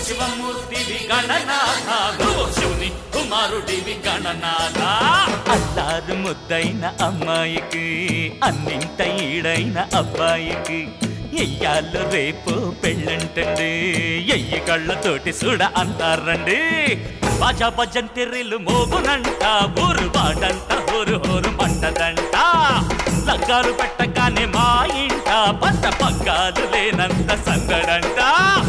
శివమూర్తివి గణనాథ నువ్వు శివుని కుమారుడివి గణనాథ అల్లారు ముద్దైన అమ్మాయికి అన్నింట ఈడైన అబ్బాయికి ఎయ్యాళ్ళు రేపు పెళ్ళంటండి ఎయ్యి కళ్ళతోటి చూడ అంటారండి బాజా భజంతిర్రిలు మోగునంట ఊరు వాడంట ఊరు ఊరు మంటదంట లగ్గాలు పెట్టగానే మా ఇంట పట్ట పగ్గాలు లేనంత సందడంట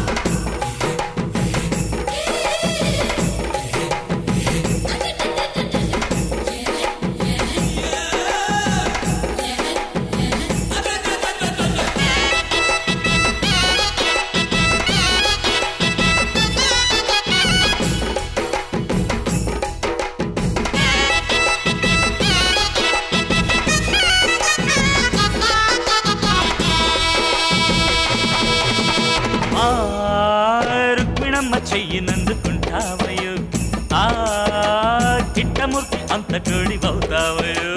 ఆ రుక్మిణమ్మ చెయ్యినందుకుంటావయో ఆ చిట్టమూర్తి అంత తోడివవుతావయో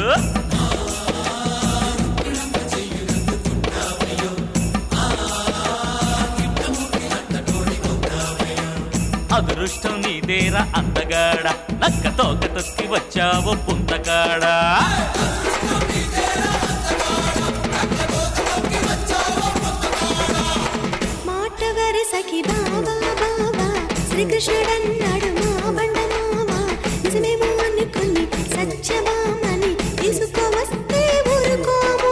అదృష్టం నీదేరా అందగాడ నక్క తోక తొక్కి వచ్చావు పుంతకాడా మాట వరసకి బావా బావా శ్రీకృష్ణుడన్నాడు మా బండ మావా నిజమేమో అనుకుని సత్యమామని తీసుకువస్తే ఊరుకోము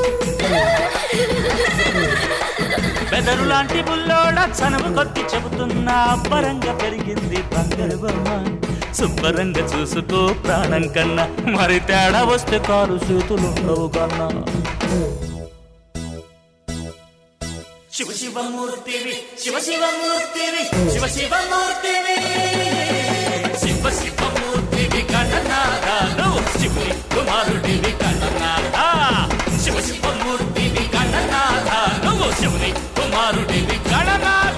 బెదరు లాంటి బుల్లోడ చనువు కొద్ది చెబుతున్నా అబ్బరంగా పెరిగింది బంగారు బొమ్మ శుభ్రంగా చూసుకో ప్రాణం కన్నా మరి తేడా వస్తే కారు చేతులు ఉండవు కన్నా శివ శివమూర్తివి శివ శివమూర్తివి శివ శివమూర్తివి శివ శివమూర్తివి గణనాథ నువ్వు శివుని కుమారుడివి గణనాథ శివ శివమూర్తివి గణనాథ నువ్వు శివుని కుమారుడివి గణనాథ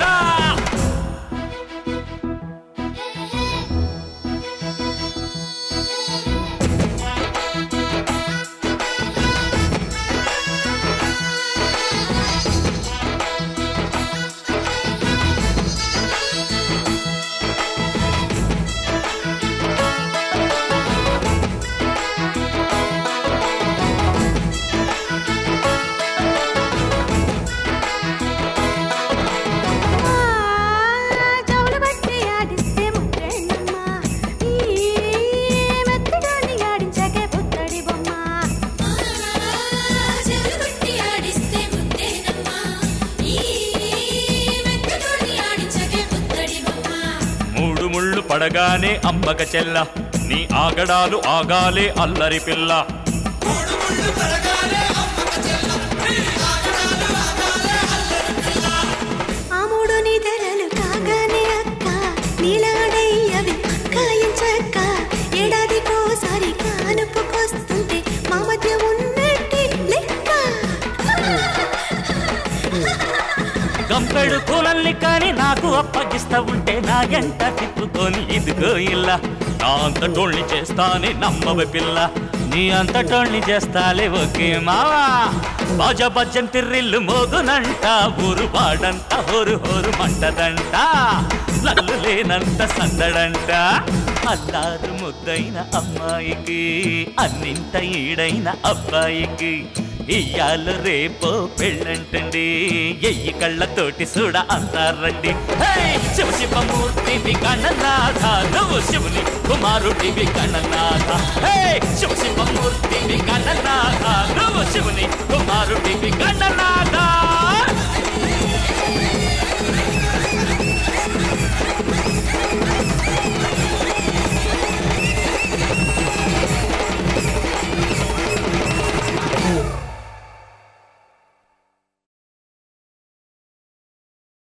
చెవులు బట్టి ఆడిస్తే ముట్టేనమ్మా ఈ మెత్తడాన్ని ఆడించకే పుత్తడి బొమ్మ చెవులు బట్టి ఆడిస్తే ముట్టేనమ్మా ఈ మెత్తడాన్ని ఆడించకే పుత్తడి బొమ్మ మూడు ముళ్ళు పడగానే అమ్మక చెల్ల నీ ఆగడాలు ఆగాలే అల్లరి పిల్ల ఆ మూడు నిధరలు కాగానే అక్క నీలాడయ్యవి అక్కాయించక్క ఏడాదికోసారి కానుపుకొస్తుంటే మా మధ్య ఉన్నట్టి లెక్క గంపెడు కూలల్ని కాని నాకు అప్పగిస్తా ఉంటే నా ఎంట తిప్పుకొని ఇదిగో ఇల్ల నా అంతటోళ్ళని చేస్తానే నమ్మవ పిల్ల నీ అంతటోళ్ళని చేస్తాలే ఓకే మావా బాజ భజన్ తిర్రిల్లు మోగునంట ఊరు వాడంట హోరు హోరు మంటదంట లల్లు లేనంత సందడంట అల్లారు ముద్దైన అమ్మాయికి అన్నింట ఈడైన అబ్బాయికి ఇయ్యాలు రేపో పెళ్ళంటండి ఎయ్యి కళ్ళతోటి చూడ అంటారండి హే! శివ శివమూర్తివి గణనాథ నువ్వు శివుని కుమారుడివి గణనాథ హే! శివ శివమూర్తివి గణనాథ నువ్వు శివుని కుమారుడివి గణనాథ